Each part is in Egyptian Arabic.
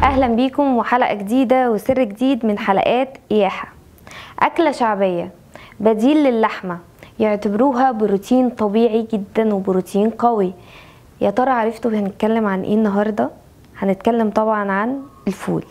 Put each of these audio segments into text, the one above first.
اهلا بيكم وحلقه جديده وسر جديد من حلقات اياحه اكله شعبيه بديل للحمه يعتبروها بروتين طبيعي جدا وبروتين قوي يا ترى عرفتوا هنتكلم عن ايه النهارده هنتكلم طبعا عن الفول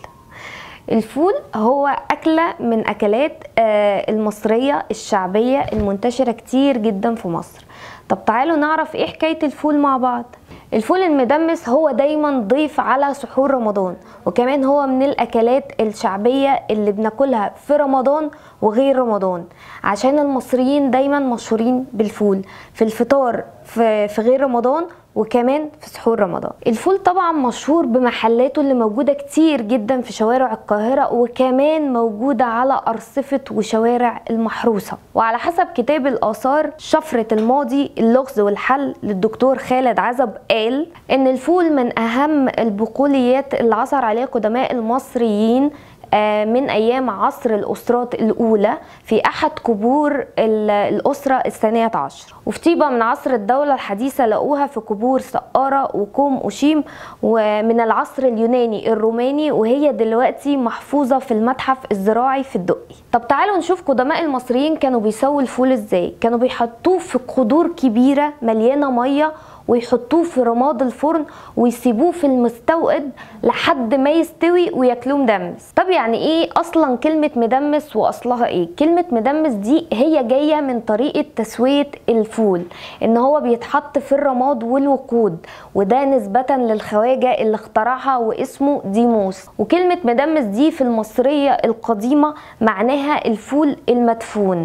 الفول هو أكلة من أكلات آه، المصرية الشعبية المنتشرة كتير جدا في مصر طب تعالوا نعرف ايه حكاية الفول مع بعض الفول المدمس هو دايما ضيف على سحور رمضان وكمان هو من الاكلات الشعبيه اللي بناكلها في رمضان وغير رمضان عشان المصريين دايما مشهورين بالفول في الفطار في في غير رمضان وكمان في سحور رمضان الفول طبعا مشهور بمحلاته اللي موجودة كتير جدا في شوارع القاهرة وكمان موجودة على أرصفة وشوارع المحروسة وعلى حسب كتاب الآثار شفرة الماضي اللغز والحل للدكتور خالد عزب قال إن الفول من أهم البقوليات اللي عثر عليها قدماء المصريين آه، من ايام عصر الاسرات الاولى في احد قبور ال- الاسره الثانيه عشر وفي طيبه من عصر الدوله الحديثه لقوها في قبور سقاره وكوم اوشيم ومن العصر اليوناني الروماني وهي دلوقتي محفوظه في المتحف الزراعي في الدقي طب تعالوا نشوف قدماء المصريين كانوا بيسووا الفول ازاي كانوا بيحطوه في قدور كبيره مليانه ميه ويحطوه في رماد الفرن ويسيبوه في المستوقد لحد ما يستوي وياكلوه مدمس طب يعني ايه اصلا كلمة مدمس واصلها ايه كلمة مدمس دي هي جاية من طريقة تسوية الفول ان هو بيتحط في الرماد والوقود وده نسبة للخواجة اللي اخترعها واسمه ديموس وكلمة مدمس دي في المصرية القديمة معناها الفول المدفون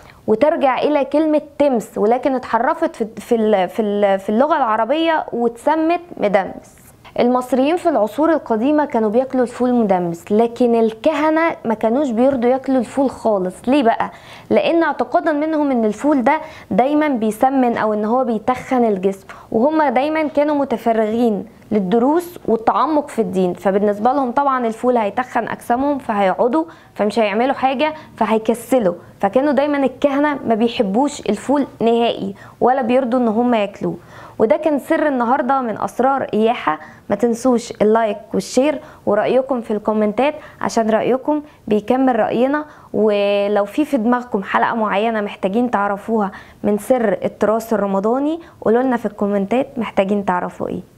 وترجع الى كلمه تمس ولكن اتحرفت في في ال- في ال- في اللغه العربيه واتسمت مدمس المصريين في العصور القديمه كانوا بياكلوا الفول مدمس لكن الكهنه ما كانوش بيرضوا ياكلوا الفول خالص ليه بقى لان اعتقادا منهم ان الفول ده دايما بيسمن او ان هو بيتخن الجسم وهم دايما كانوا متفرغين للدروس والتعمق في الدين فبالنسبه لهم طبعا الفول هيتخن اجسامهم فهيقعدوا فمش هيعملوا حاجه فهيكسلوا فكانوا دايما الكهنه ما بيحبوش الفول نهائي ولا بيرضوا ان هم ياكلوه وده كان سر النهارده من اسرار اياحه ما تنسوش اللايك والشير ورايكم في الكومنتات عشان رايكم بيكمل راينا ولو في في دماغكم حلقه معينه محتاجين تعرفوها من سر التراث الرمضاني قولوا لنا في الكومنتات محتاجين تعرفوا ايه